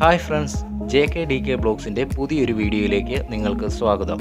Hi friends J K D K ബ്ലോഗ്സിൻ്റെ പുതിയൊരു വീഡിയോയിലേക്ക് നിങ്ങൾക്ക് സ്വാഗതം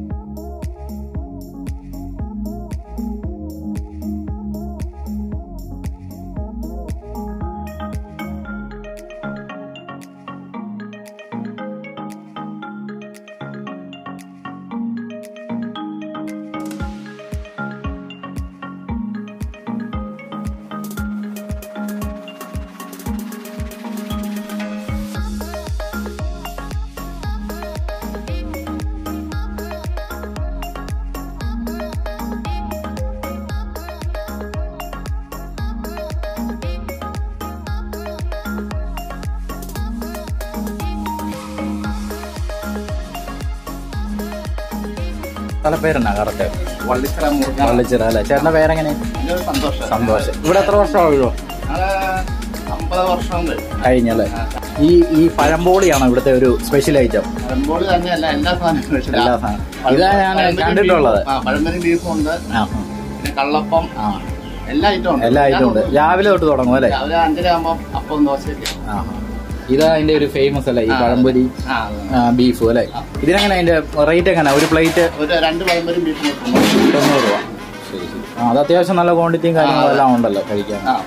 സ്ഥലപ്പേരെന്നാ കറക്റ്റ് വള്ളിച്ചിറ മുറുകാൻ വള്ളിച്ചിറ അല്ലേ ചേട്ടൻ്റെ പേരെങ്ങനെ സന്തോഷം സന്തോഷം ഇവിടെ എത്ര വർഷമാകുമോ ഞങ്ങള് അമ്പത് വർഷം ഉണ്ട് കഴിഞ്ഞല്ലേ ഈ ഈ പഴംപോളിയാണോ ഇവിടുത്തെ ഒരു സ്പെഷ്യൽ ഐറ്റം പഴംപോളി തന്നെയല്ല എല്ലാ സാധനവും special ആ. എല്ലാ സാധനം പഴം- ഇതാ ഞാൻ പഴംപൊരി കണ്ടിട്ടുള്ളത് ബീഫ്- ആ പഴംപൊരി ബീഫും ഉണ്ട് ആ പിന്നെ കള്ളപ്പം ആ എല്ലാ ഐറ്റവും ഉണ്ട് എല്ലാ ഐറ്റം ഉണ്ട് രാവിലെ തൊട്ട് തുടങ്ങും അല്ലേ രാവിലെ അഞ്ചര ആകുമ്പോൾ അപ്പം ദോശയൊക്കെ ആ ഇതാ അതിന്റെ ഒരു ഫേമസ് അല്ലേ ഈ ആ, പഴംപൊരി ആ ബീഫും അല്ലേ ഇതിനെങ്ങനെ അതിന്റെ റേറ്റ് എങ്ങനെ ഒരു പ്ലേറ്റ് ഒരു രണ്ട് പഴംപൊരി ബീഫും കിട്ടുന്നു തൊണ്ണൂറ് രൂപ ശരി ശരി ആ അത് അത്യാവശ്യം നല്ല ക്വാണ്ടിറ്റിയും കാര്യങ്ങളും എല്ലാം ഉണ്ടല്ലോ കഴിക്കാൻ ആ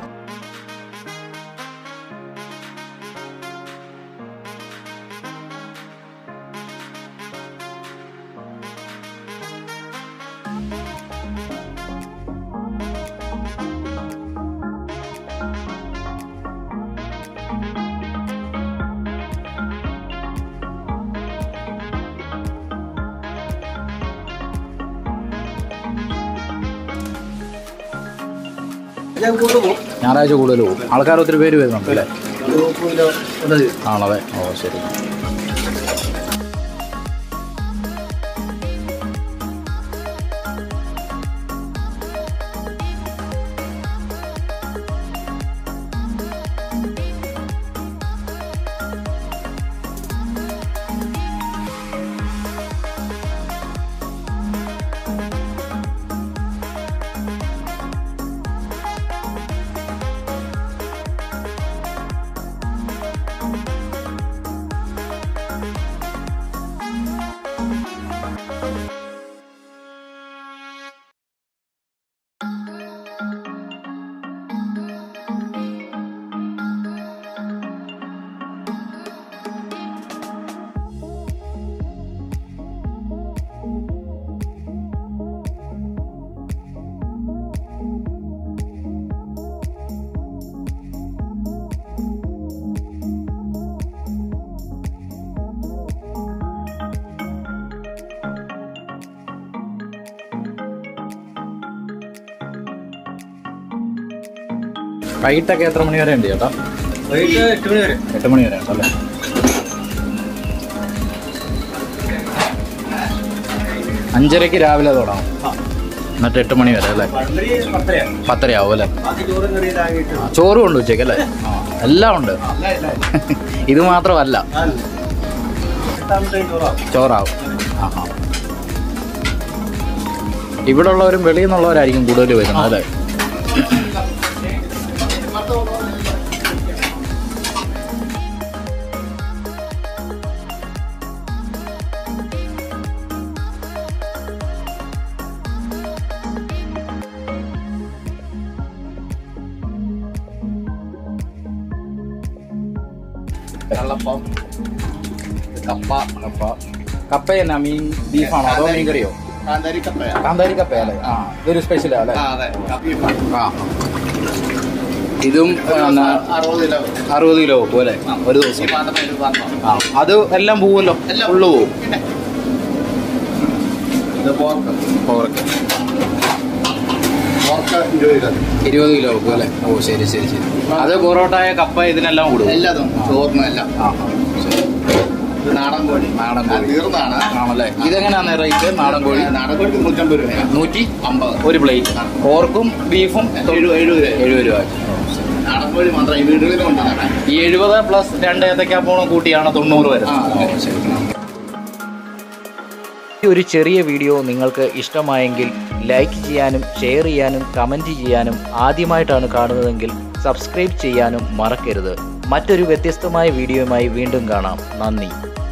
ഞായറാഴ്ച കൂടുതൽ പോകും ആൾക്കാർ ഒത്തിരി പേര് വരുന്നുണ്ട് അല്ലേ ആണല്ലേ ഓ ശരി വൈകിട്ടൊക്കെ എത്ര മണി വരെ ഉണ്ട് ചേട്ടാ എട്ട് മണി വരെ എട്ട് മണി വരെ ഉണ്ടല്ലേ അഞ്ചരക്ക് രാവിലെ തുടങ്ങും എന്നിട്ട് എട്ട് മണി വരെ അല്ലേ പഴംപൊരി പത്തരയാണ് പത്തരയാവും അല്ലേ ബാക്കി ചോറും കറിയിലാകിട്ട് ആ, ചോറും ഉണ്ട് ഉച്ചയ്ക്ക് അല്ലേ ആ, എല്ലാം ഉണ്ട് ഇത് മാത്രമല്ല ചോറാവും ആഹാ ഇവിടെ ഉള്ളവരും വെളിയിൽ നിന്നുള്ളവരായിരിക്കും കൂടുതൽ വരുന്നത് അല്ലേ കള്ളപ്പം കപ്പ കപ്പ കപ്പ എന്നാ മീൻ ബീഫാണോ അതോ മീൻ കറിയോ കാന്താരി കപ്പയാ കാന്താരി കപ്പ അല്ലേ ആ ഇതൊരു സ്പെഷ്യലാ അല്ലേ ആ അതെ ബീഫാണ് ആ ഇതും എന്നാ, അറുപത് കിലോ അറുപത് കിലോ വെക്കും അല്ലേ ഒരു ഈ ദിവസം പാത്രം ഒരു പാത്രം ആ അത് എല്ലാം പോവുമല്ലോ എല്ലാം ഫുള്ള് പോവും പിന്നെ ഇത് പോർക്ക് പോർക്ക് പോർക്ക് ഇരുപത് കിലോ ഇരുപത് കിലോ വെക്കും അല്ലേ ഓ ശരി ശരി ശരി അത് പൊറോട്ടയ കപ്പ ഇതിനെല്ലാം കൂടും എല്ലാതും ചോറിനും എല്ലാം ആ ആ, ശരി. ഇത് നാടൻ കോഴി നാടൻ ആ, കോഴി. തീർന്നാണ് ആണല്ലേ ഇതെങ്ങനെയാന്ന് റേറ്റ് നാടൻ കോഴി നാടൻ കോഴിക്ക് നൂറ്റമ്പത് രൂപയാണ് നൂറ്റി അമ്പത് ഒരു പ്ലേറ്റ് പോർക്കും ബീഫും എഴുപത് എഴുപത് രൂപ എഴുപത് രൂപ നാടൻ കോഴി മാത്രം ഈ വീടുകളിലും ഉണ്ട് നടക്കാൻ ഈ എഴുപത് പ്ലസ് രണ്ട് ഏത്തക്കാപ്പോണം കൂട്ടിയാണ് തൊണ്ണൂറ് വരുന്നത് ആ, ഓ, ശരി. ഈ ഒരു ചെറിയ വീഡിയോ നിങ്ങൾക്ക് ഇഷ്ടമായെങ്കിൽ ലൈക്ക് ചെയ്യാനും ഷെയർ ചെയ്യാനും കമൻറ്റ് ചെയ്യാനും ആദ്യമായിട്ടാണ് കാണുന്നതെങ്കിൽ സബ്സ്ക്രൈബ് ചെയ്യാനും മറക്കരുത് മറ്റൊരു വ്യത്യസ്തമായ വീഡിയോയുമായി വീണ്ടും കാണാം നന്ദി